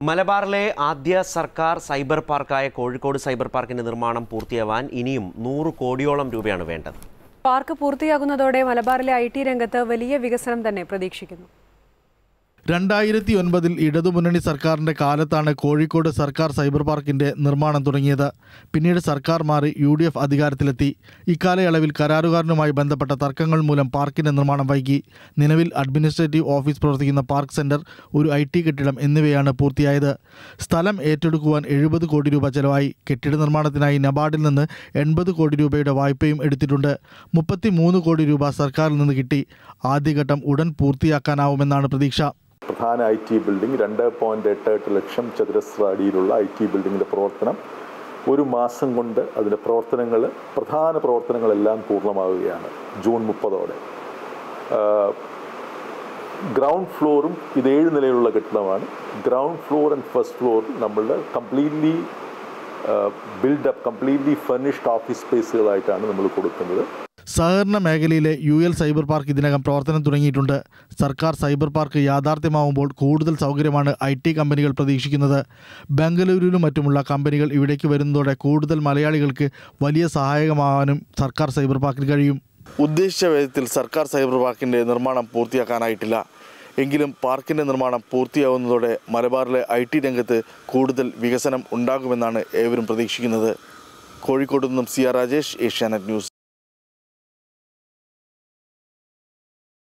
മലബാറിലെ ആദ്യ സർക്കാർ സൈബർ പാർക്കായ കോഴിക്കോട് സൈബർ പാർക്കിന്റെ നിർമ്മാണം പൂർത്തിയാവാൻ ഇനിയും നൂറ് കോടിയോളം രൂപയാണ് വേണ്ടത് പാർക്ക് പൂർത്തിയാകുന്നതോടെ മലബാറിലെ ഐ ടി രംഗത്ത് വലിയ വികസനം തന്നെ പ്രതീക്ഷിക്കുന്നു രണ്ടായിരത്തി ഒൻപതിൽ ഇടതുമുന്നണി സർക്കാരിന്റെ കാലത്താണ് കോഴിക്കോട് സർക്കാർ സൈബർ പാർക്കിന്റെ നിർമ്മാണം തുടങ്ങിയത് പിന്നീട് സർക്കാർ മാറി യു ഡി എഫ് അധികാരത്തിലെത്തി ഇക്കാലയളവിൽ കരാറുകാരനുമായി ബന്ധപ്പെട്ട തർക്കങ്ങൾ മൂലം പാർക്കിന്റെ നിർമ്മാണം വൈകി നിലവിൽ അഡ്മിനിസ്ട്രേറ്റീവ് ഓഫീസ് പ്രവർത്തിക്കുന്ന പാർക്ക് സെന്റർ ഒരു ഐ ടി കെട്ടിടം എന്നിവയാണ് പൂർത്തിയായത് സ്ഥലം ഏറ്റെടുക്കുവാൻ എഴുപത് കോടി രൂപ ചെലവായി കെട്ടിട നിർമ്മാണത്തിനായി നബാർഡിൽ നിന്ന് എൺപത് കോടി രൂപയുടെ വായ്പയും എടുത്തിട്ടുണ്ട് മുപ്പത്തി മൂന്ന് കോടി രൂപ സർക്കാരിൽ നിന്ന് കിട്ടി ആദ്യഘട്ടം ഉടൻ പൂർത്തിയാക്കാനാവുമെന്നാണ് പ്രതീക്ഷ പ്രധാന ഐ ടി ബിൽഡിംഗ് രണ്ട് പോയിൻറ്റ് എട്ട് എട്ട് ലക്ഷം ചതുരശ്ര അടിയിലുള്ള ഐ ടി ബിൽഡിങ്ങിൻ്റെ പ്രവർത്തനം ഒരു മാസം കൊണ്ട് അതിൻ്റെ പ്രവർത്തനങ്ങൾ പ്രധാന പ്രവർത്തനങ്ങളെല്ലാം പൂർണ്ണമാവുകയാണ് ജൂൺ മുപ്പതോടെ ഗ്രൗണ്ട് ഫ്ലോറും ഇത് ഏഴ് നിലയിലുള്ള കെട്ടിടമാണ് ground floor and first floor നമ്മളുടെ completely build up completely furnished office സ്പേസുകളായിട്ടാണ് നമ്മൾ കൊടുക്കുന്നത് സഹകരണ മേഖലയിലെ യു എൽ സൈബർ പാർക്ക് ഇതിനകം പ്രവർത്തനം തുടങ്ങിയിട്ടുണ്ട് സർക്കാർ സൈബർ പാർക്ക് യാഥാർത്ഥ്യമാവുമ്പോൾ കൂടുതൽ സൗകര്യമാണ് ഐ ടി കമ്പനികൾ പ്രതീക്ഷിക്കുന്നത് ബംഗളൂരുവിലും മറ്റുമുള്ള കമ്പനികൾ ഇവിടേക്ക് വരുന്നതോടെ കൂടുതൽ മലയാളികൾക്ക് വലിയ സഹായകമാകാനും സർക്കാർ സൈബർ പാർക്കിന് കഴിയും ഉദ്ദേശിച്ച വേഗത്തിൽ സർക്കാർ സൈബർ പാർക്കിൻ്റെ നിർമ്മാണം പൂർത്തിയാക്കാനായിട്ടില്ല എങ്കിലും പാർക്കിൻ്റെ നിർമ്മാണം പൂർത്തിയാവുന്നതോടെ മലബാറിലെ ഐ ടി രംഗത്ത് കൂടുതൽ വികസനം ഉണ്ടാകുമെന്നാണ് ഏവരും പ്രതീക്ഷിക്കുന്നത് കോഴിക്കോട് നിന്നും C R Rajesh Asianet news